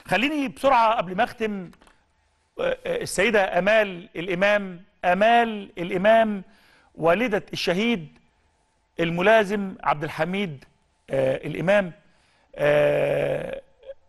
خليني بسرعه قبل ما اختم آه، آه، السيده امال الامام امال الامام والده الشهيد الملازم عبد الحميد آه، الامام آه،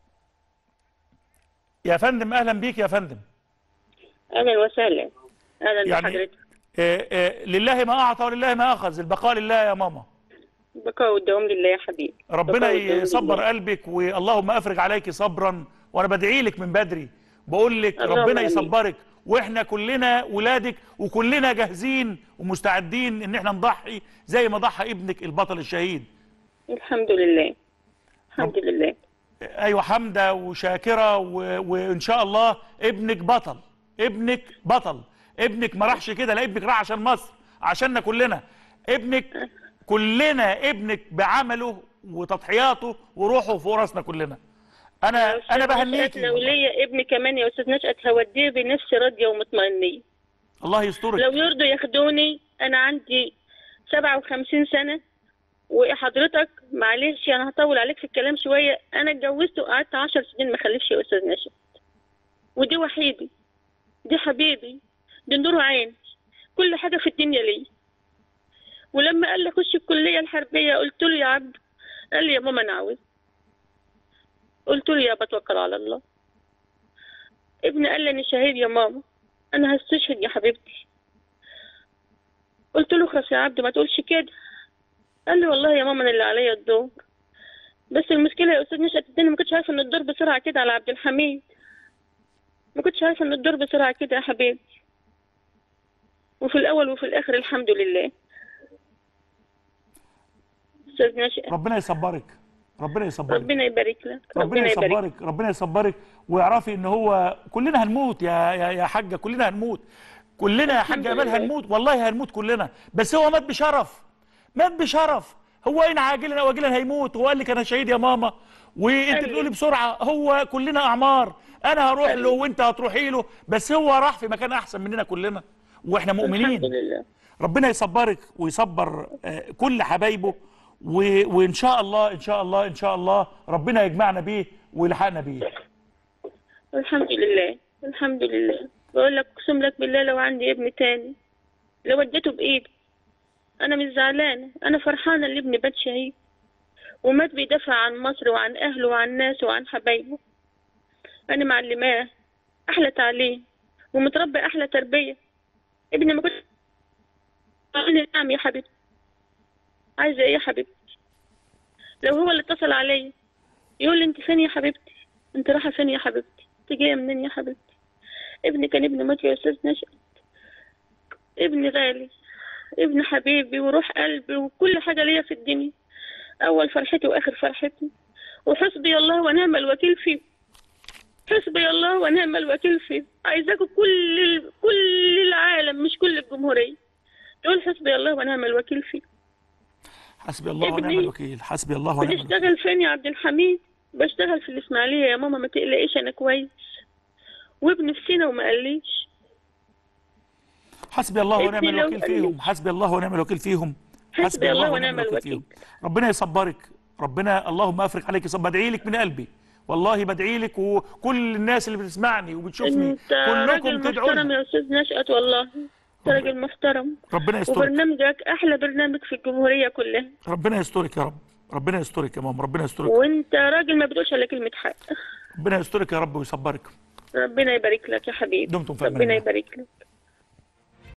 يا فندم اهلا بيك يا فندم اهلا وسهلا اهلا يعني بحضرتك آه، آه، لله ما اعطى ولله ما اخذ البقاء لله يا ماما بقاء والدوام لله يا حبيبي ربنا بقاء والدوام يصبر لله. قلبك واللهم افرج عليك صبرا وانا بدعي لك من بدري بقول لك اللهم ربنا آمين. يصبرك واحنا كلنا ولادك وكلنا جاهزين ومستعدين ان احنا نضحي زي ما ضحى ابنك البطل الشهيد الحمد لله الحمد لله ايوه حمده وشاكره و... وان شاء الله ابنك بطل ابنك بطل ابنك ما راحش كده لا ابنك راح عشان مصر عشاننا كلنا ابنك كلنا ابنك بعمله وتضحياته وروحه فوق راسنا كلنا انا انا بهنيكي لو ليا ابني كمان يا استاذ نشأت هوديه بنفس راضيه ومطمئنيه الله يسترك لو يرضوا ياخدوني انا عندي 57 سنه وحضرتك معلش انا هطول عليك في الكلام شويه انا اتجوزت وقعدت 10 سنين ما خلفش يا استاذ نشأت ودي وحيدي دي حبيبي دي نور عين كل حاجه في الدنيا ليا ولما قال لي اخش الكليه الحربيه قلت له يا عبد قال لي يا ماما انا عاوز قلت له يا بتوكل على الله ابني قال لي انا شهيد يا ماما انا هستشهد يا حبيبتي قلت له خلاص يا عبد ما تقولش كده قال لي والله يا ماما انا اللي عليا الدور بس المشكله يا استاذ نشأت الدنيا ما كنتش عارفه ان الدور بسرعه كده على عبد الحميد ما كنتش عارفه ان الدور بسرعه كده يا حبيبي وفي الاول وفي الاخر الحمد لله استاذ نشأت ربنا يصبرك ربنا يصبرك ربنا يبارك لك ربنا ربنا يبارك يصبرك ربنا يصبرك واعرفي ان هو كلنا هنموت يا يا يا حاجه كلنا هنموت كلنا يا حاجه امال لله. هنموت والله هنموت كلنا بس هو مات بشرف مات بشرف هو ان عاجلا او اجلا هيموت هو قال لك انا شهيد يا ماما وانت أيوة. بتقولي بسرعه هو كلنا اعمار انا هروح له أيوة. وانت هتروحي له بس هو راح في مكان احسن مننا كلنا واحنا الحمد مؤمنين لله ربنا يصبرك ويصبر آه، كل حبايبه و- وان شاء الله ان شاء الله ان شاء الله ربنا يجمعنا بيه ويلحقنا بيه الحمد لله الحمد لله بقول لك اقسم لك بالله لو عندي ابن تاني لو وديته بايدي انا مش زعلانه انا فرحانه ان ابني مات شهيد ومات بيدافع عن مصر وعن اهله وعن ناسه وعن حبايبه انا معلماه احلى تعليم ومتربي احلى تربيه ابني ما كنت قال لي نعم يا حبيبتي عايزه ايه يا حبيبتي لو هو اللي اتصل عليا يقول لي انت فين يا حبيبتي انت رايحه فين يا حبيبتي انت جايه منين يا حبيبتي ابني كان ابن موت يا استاذ نشأت ابني غالي ابن حبيبي وروح قلبي وكل حاجه ليا في الدنيا اول فرحتي واخر فرحتي وحسبي الله ونعم الوكيل فيه حسبي الله ونعم الوكيل فيه عايزاكم كل ال... كل العالم مش كل الجمهوريه تقول حسبي الله ونعم الوكيل فيه حسبي الله ونعم ابني. الوكيل حسبي الله ونعم الوكيل بتشتغل فين يا عبد الحميد بشتغل في الإسماعيلية يا ماما ما تقلقيش أنا كويس وابني في سينا وما قاليش حسبي الله ونعم ابني لو الوكيل قال لي- فيهم حسبي الله ونعم الوكيل فيهم حسبي الله ونعم الوكيل. ربنا يصبرك ربنا اللهم افرج عليك صب بدعي لك من قلبي والله بدعي لك وكل الناس اللي بتسمعني وبتشوفني أنت راجل كلكم محترم تدعوني يا أستاذ نشأت والله أنت راجل محترم ربنا يسترك وبرنامجك أحلى برنامج في الجمهورية كلها ربنا يسترك يا رب ربنا يسترك يا ماما ربنا يسترك وأنت راجل ما بتقولش إلا كلمة حق ربنا يسترك يا رب ويصبرك ربنا يبارك لك يا حبيبي دمتم في أمان ربنا الله. يبارك لك